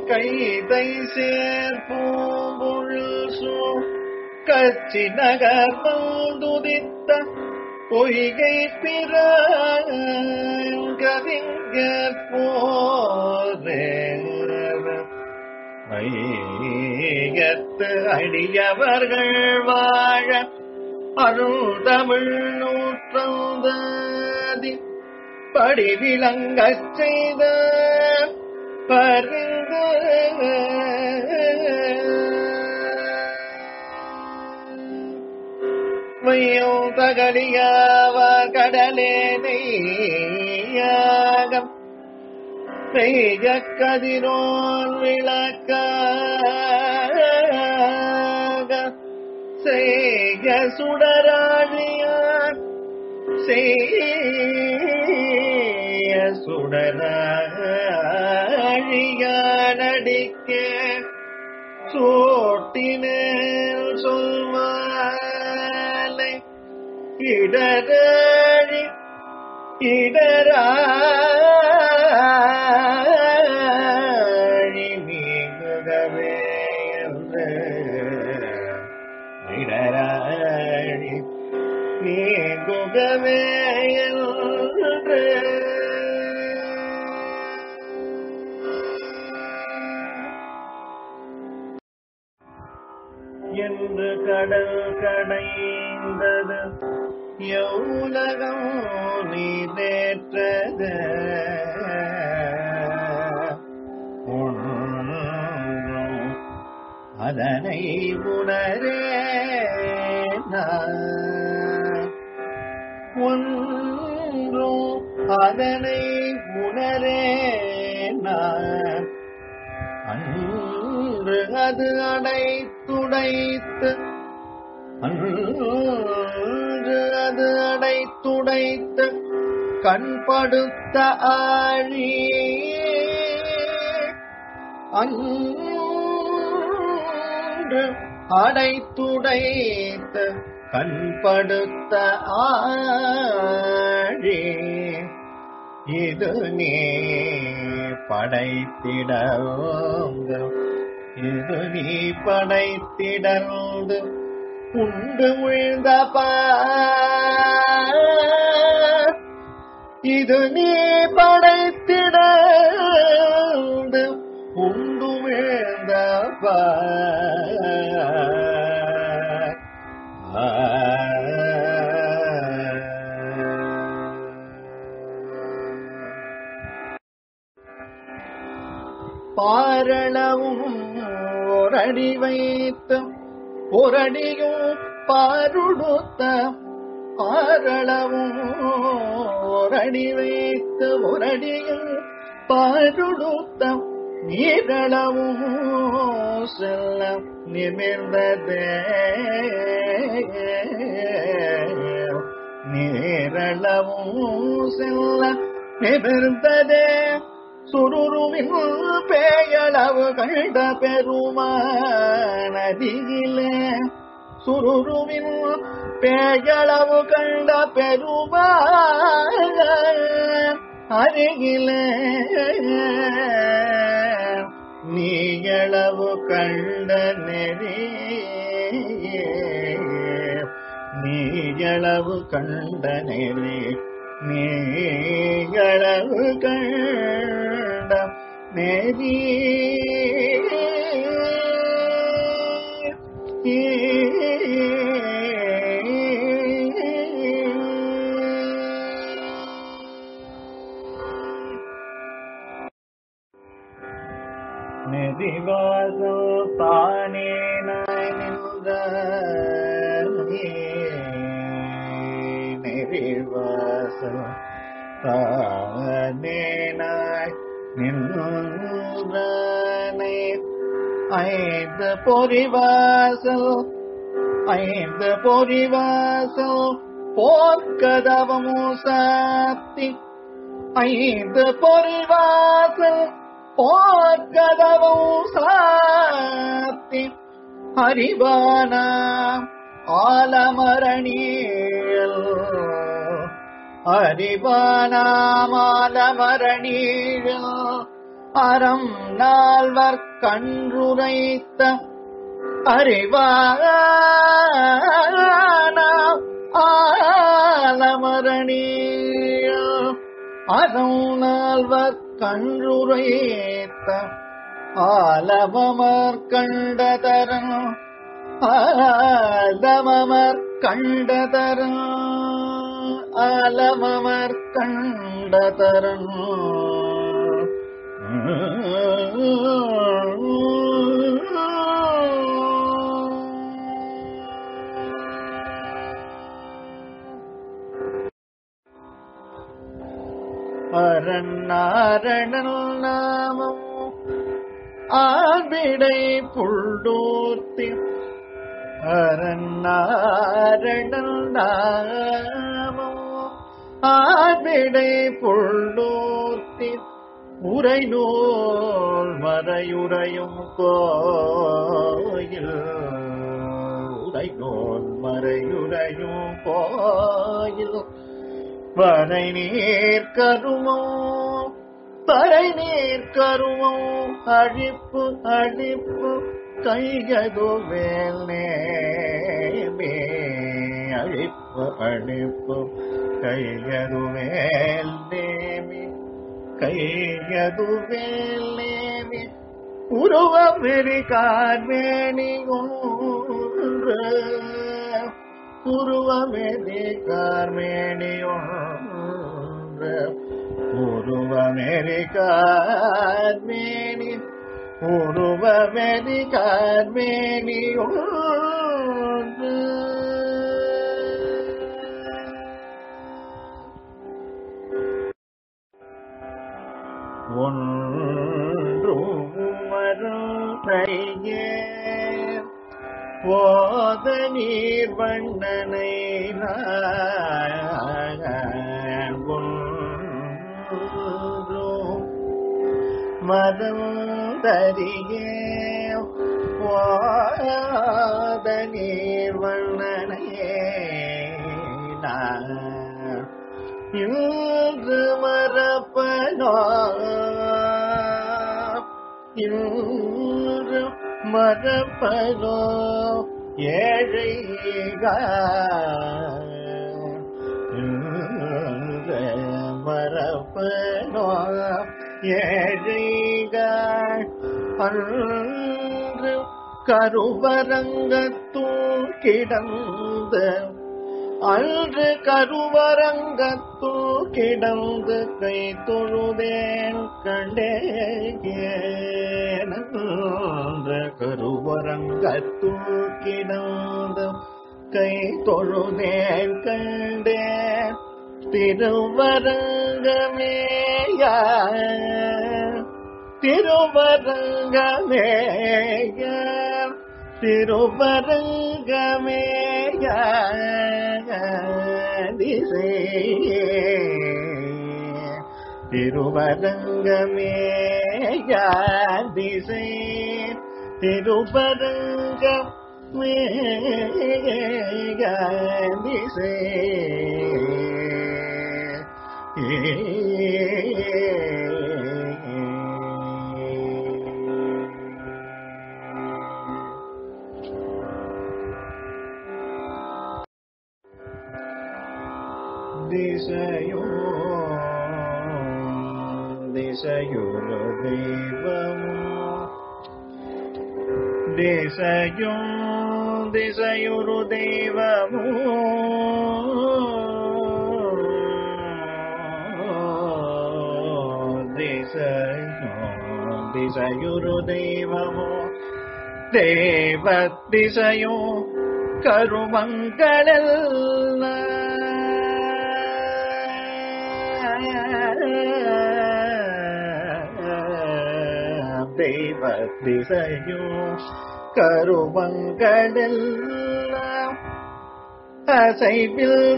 கைதை சேர்ப்பூம்புள் சூழ் கச்சி நகர்ந்துதித்த பொய்கை பிற கவிஞர் போரே வைகத்து அடியவர்கள் வாழ அருள் தமிழ் நூற்றந்தாதி படி விளங்கச் செய்த பரிந்து வையோ தகலியாவ கடலே நெய்யாகம் பெய்ய கதிரோன் விளக்க செய்ய சுடராழியார் செய்ய சுடராழியான் அடிக்க சோட்டினேல் சொல்வாலை இடராழி இடராழி நீங்குகவே என்று இடராழி நீங்குகவே என்று என்று கடல் கடைந்தது எவ்வுலகம் நீதேற்றது ஒன்றும் அதனை உணரே ஒன்றும் அதனை உணரே அன்று அது அடைத்துடைத்து அன்று அது அடைத்துடைத்து கண்படுத்த ஆழி அன்று அடைத்துடைத்து கண்படுத்த ஆழி இது நீ படைத்திடோங்க இது நீ படைத்திடந்து உண்டு விழுந்த இது நீ படைத்திடந்து உண்டு விழுந்த பாரளவும் ஓரடி வைத்து ஒரடியும் பாருடுத்த பாரளவும் ஓரடி வைத்து ஒரடியும் பாருடுத்த நீரளவும் செல்ல நிமிர்ந்ததே நீரளவும் செல்ல நிமிர்ந்ததே சுருருவின் பேயளவு கண்ட பெருமானதியிலே சுருருவின் பேயளவு கண்ட பெருமான அருகிலே நீயளவு கண்ட நெறி நீயளவு கண்ட நெறி நீகளவு கண்ட நெறி நெறிவாசல் தானே நின்ற நெறிவாசல் தானேனாய் நின்றனை ஐந்து பொறிவாசல் ஐந்து பொறிவாசல் போர்க்கதவமு சாத்தி ஐந்து பொறிவாசல் போர்க்கதவும் சாத்தி அறிவான ஆலமரணியல் அறிவானாம் ஆலமரணியல் அறம் நால்வர் கன்றுரைத்த அறிவான ஆலமரணி அறம் நால்வர் கன்றுரைத்த ஆலமமர் கண்டதரன் ஆலமமர் கண்டதரன் ஆலமமர் கண்டதரன் அரணாரணல் நாமம் ஆவிடை புள்ளூர்த்தி அரணாரணல் நாமம் ஆவிடை புள்ளூர்த்தி உரை நூல் மறையுறையும் கோயில் உரை நூல் மறையுறையும் கோயில் வரை நீர் கருமோ பறை நீர் கருமோ அழிப்பு அழிப்பு கையது வேல் நேமே அழிப்பு அழிப்பு கையது வேல் நேமி கையது வேல் நேமி உருவமெறி கார்மேனி ஒன்று உருவமெறி கார்மேனி ஒன்று உருவமெறி கார்மேனி உருவமெறி கார்மேனி ஒன்று ஒன்றும் மருந்தையே போத நீர் வண்ணனை ஒன்றும் மருந்தறியே போத நீர் வண்ணனையே நான் இன்று மரப்பனோ இன்று மரப்பனோ ஏழைக இன்று மரப்பனோ ஏழைக அன்று கருவரங்கத்தூள் கிடந்த அன்று கருவரங்கத்து கிடந்து கை தொழுதேன் கண்டேன்ற கருவரங்கத்து கிடந்து கை தொழுதேன் கண்டேன் திருவரங்கமேய திருவரங்கமேய திருவரங்கமேய திசை திருவரங்கமேய திசை திருவரங்க மேய திசை திசையோ திசையுரு தெய்வமோ திசையோ திசையுரு தெய்வமோ திசையோ திசையுரு தெய்வமோ தேவ திசையோ கருமங்களெல்லாம் தெய்வ திசையோ கருமங்களெல்லாம் அசைவில்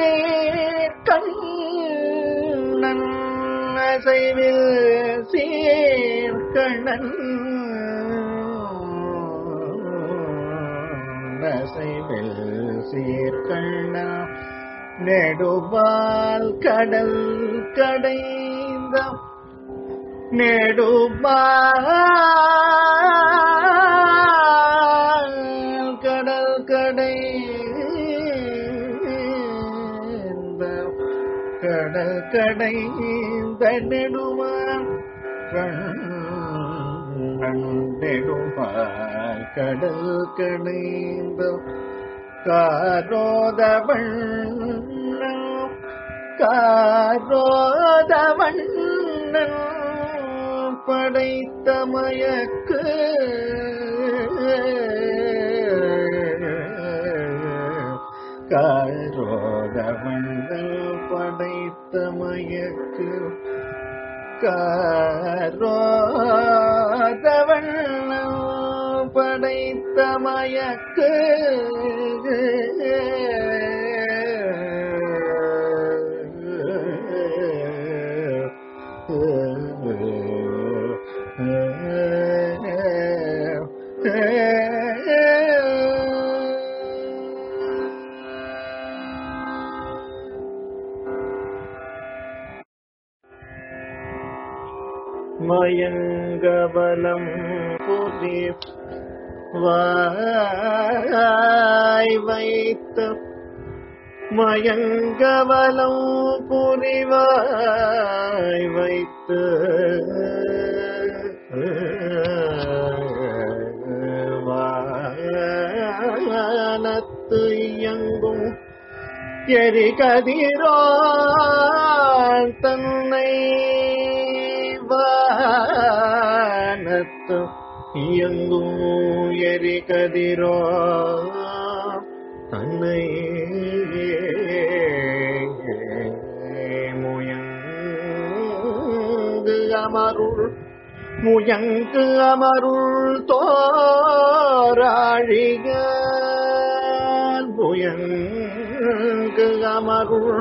சீர்கண்ணன் அசைவில் சீர்கண்ணன் அசைவில் சீர்கண்ணா நெடுபால் கடல் கடைந்த நெடுமால் கடல் கடை கடல் கடை நெடுமால் நெடுமால் கடல் கடைந்த காரோதவன் காரோதவன் படைத்த மயக்கு காரோதவன் படைத்த மயக்கு காரோதவன் படைத்த மயக்கு மயங்கபலம் புரி வாய் வைத்த மயங்கவலம் புரிவாய் வைத்து வானத்து இயங்கும் எரிகதிரோ தன்னை வானத்து இயங்கும் எரிகதிரோ தன்னை முயங்கு அமருள் முயங்கு அமருள் தோராழிக முயங்கு அமருள்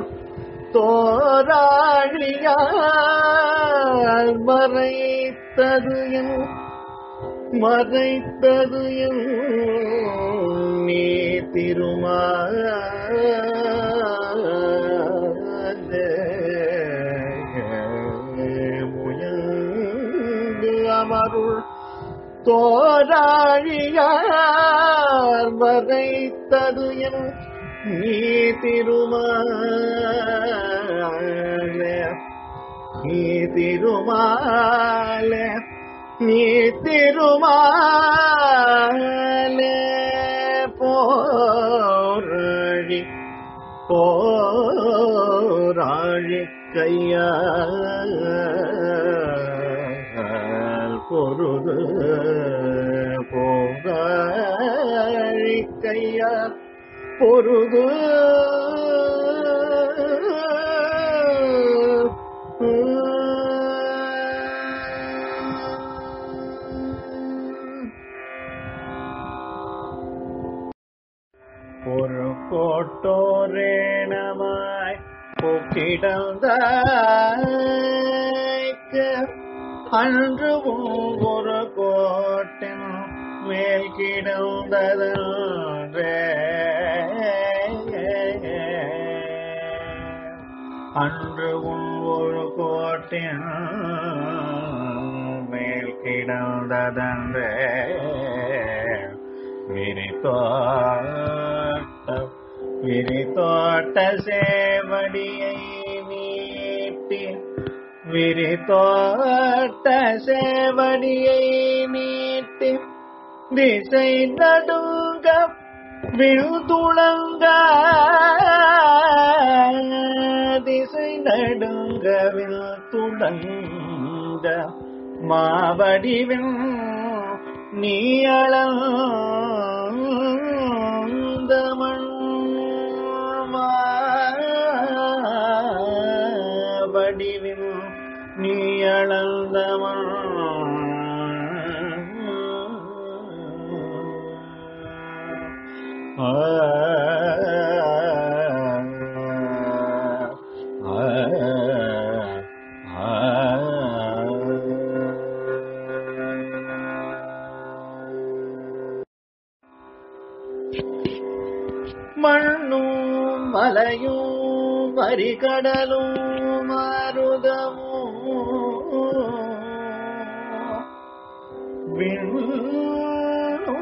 தோராழியால் மறைத்தது என் மறைத்தது என் நீ முயங்கு அமருள் தோராழியார் மறைத்தது என் நீ திருமால நீ திருமால நீ திருமால போராழி போராழி கையால் பொருது போராழி கையால் பொருது ஒரு கோட்டோரேணமாய் புக்கிடந்த அன்று ஒரு கோட்டின் மேல் கிடந்ததே அன்று உன் ஒரு கோட்டின் மேல் கிடந்ததன்றே விரித்தோட்ட விரித்தோட்ட சேவடியை நீட்டி விரித்தோட்ட சேவடியை நீட்டி திசை நடுங்க விழுதுளங்க திசை நடுங்க விழுதுளங்க மாவடிவின் நீ அளந்த மண் வடிவில் நீ அளந்த மண் ஆ மண்ணும் மலையும் மறிகடலும் மருதமும் விண்ணோ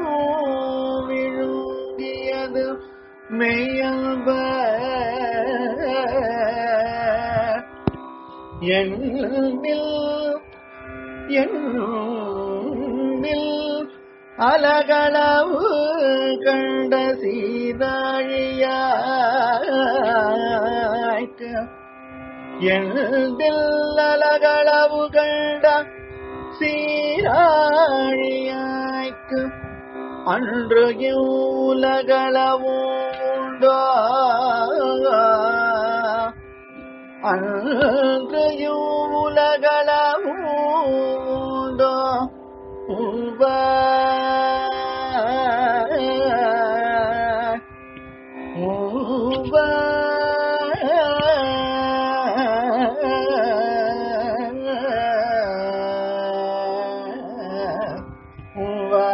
விழுங்கியது மெய்யல்ப எண்ணில் எண்ணில் அலகளவு கண்ட சீதாழியாய்க்கு எண்ணில் அலகளவு கண்ட சீராழியாய்க்கு அன்று உலகளவும் உண்டோ அன்று உலகளவும் உண்டோ உவ உவ உவ